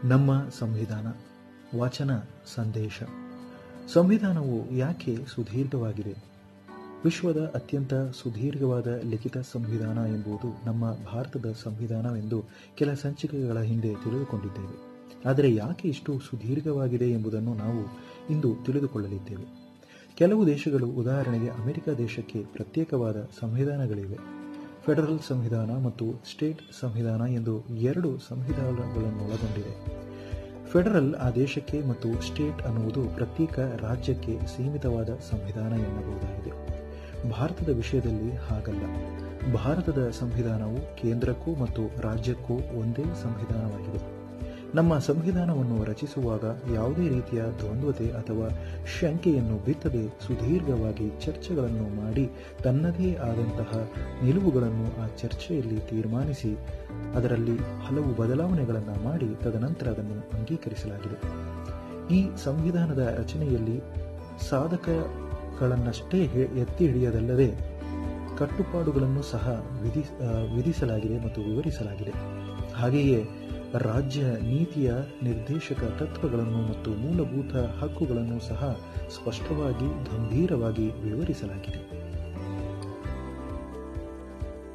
ನಮ್ಮ ಸಂವಿಧಾನ ವಾಚನ ಸಂದೇಶ ಸಂವಿಧಾನವು ಯಾಕೆ ಸುದೀರ್ಘವಾಗಿದೆ ವಿಶ್ವದ ಅತ್ಯಂತ ಸುದೀರ್ಘವಾದ ಲಿಖಿತ ಸಂವಿಧಾನ ಎಂಬುದು ನಮ್ಮ ಭಾರತದ ಸಂವಿಧಾನವೆಂದು ಕೆಲ ಸಂಚಿಕೆಗಳ ಹಿಂದೆ ತಿಳಿದುಕೊಂಡಿದ್ದೇವೆ ಆದರೆ ಯಾಕೆ ಇಷ್ಟು ಸುದೀರ್ಘವಾಗಿದೆ ಎಂಬುದನ್ನು ನಾವು ಇಂದು ತಿಳಿದುಕೊಳ್ಳಲಿದ್ದೇವೆ ಕೆಲವು ದೇಶಗಳು ಉದಾಹರಣೆಗೆ ಅಮೆರಿಕ ದೇಶಕ್ಕೆ ಪ್ರತ್ಯೇಕವಾದ ಸಂವಿಧಾನಗಳಿವೆ ಫೆಡರಲ್ ಸಂವಿಧಾನ ಮತ್ತು ಸ್ಟೇಟ್ ಸಂವಿಧಾನ ಎಂದು ಎರಡು ಸಂವಿಧಾನಗಳನ್ನೊಳಗೊಂಡಿದೆ ಫೆಡರಲ್ ಆ ದೇಶಕ್ಕೆ ಮತ್ತು ಸ್ಟೇಟ್ ಅನ್ನುವುದು ಪ್ರತ್ಯೇಕ ರಾಜ್ಯಕ್ಕೆ ಸೀಮಿತವಾದ ಸಂವಿಧಾನ ಎನ್ನಬಹುದಾಗಿದೆ ಭಾರತದ ವಿಷಯದಲ್ಲಿ ಹಾಗಲ್ಲ ಭಾರತದ ಸಂವಿಧಾನವು ಕೇಂದ್ರಕ್ಕೂ ಮತ್ತು ರಾಜ್ಯಕ್ಕೂ ಒಂದೇ ಸಂವಿಧಾನವಾಗಿದೆ ನಮ್ಮ ಸಂವಿಧಾನವನ್ನು ರಚಿಸುವಾಗ ಯಾವುದೇ ರೀತಿಯ ದ್ವಂದ್ವತೆ ಅಥವಾ ಶಂಕೆಯನ್ನು ಬಿತ್ತದೆ ಸುದೀರ್ಘವಾಗಿ ಚರ್ಚೆಗಳನ್ನು ಮಾಡಿ ತನ್ನದೇ ಆದಂತಹ ನಿಲುವುಗಳನ್ನು ಆ ಚರ್ಚೆಯಲ್ಲಿ ತೀರ್ಮಾನಿಸಿ ಅದರಲ್ಲಿ ಹಲವು ಬದಲಾವಣೆಗಳನ್ನು ಮಾಡಿ ತದನಂತರ ಅದನ್ನು ಅಂಗೀಕರಿಸಲಾಗಿದೆ ಈ ಸಂವಿಧಾನದ ರಚನೆಯಲ್ಲಿ ಸಾಧಕಗಳನ್ನಷ್ಟೇ ಎತ್ತಿ ಹಿಡಿಯದಲ್ಲದೆ ಕಟ್ಟುಪಾಡುಗಳನ್ನು ಸಹ ವಿಧಿ ವಿಧಿಸಲಾಗಿದೆ ಮತ್ತು ವಿವರಿಸಲಾಗಿದೆ ಹಾಗೆಯೇ ರಾಜ್ಯ ನೀತಿಯ ನಿರ್ದೇಶಕ ತತ್ವಗಳನ್ನು ಮತ್ತು ಮೂಲಭೂತ ಹಕ್ಕುಗಳನ್ನು ಸಹ ಸ್ಪಷ್ಟವಾಗಿ ಗಂಭೀರವಾಗಿ ವಿವರಿಸಲಾಗಿದೆ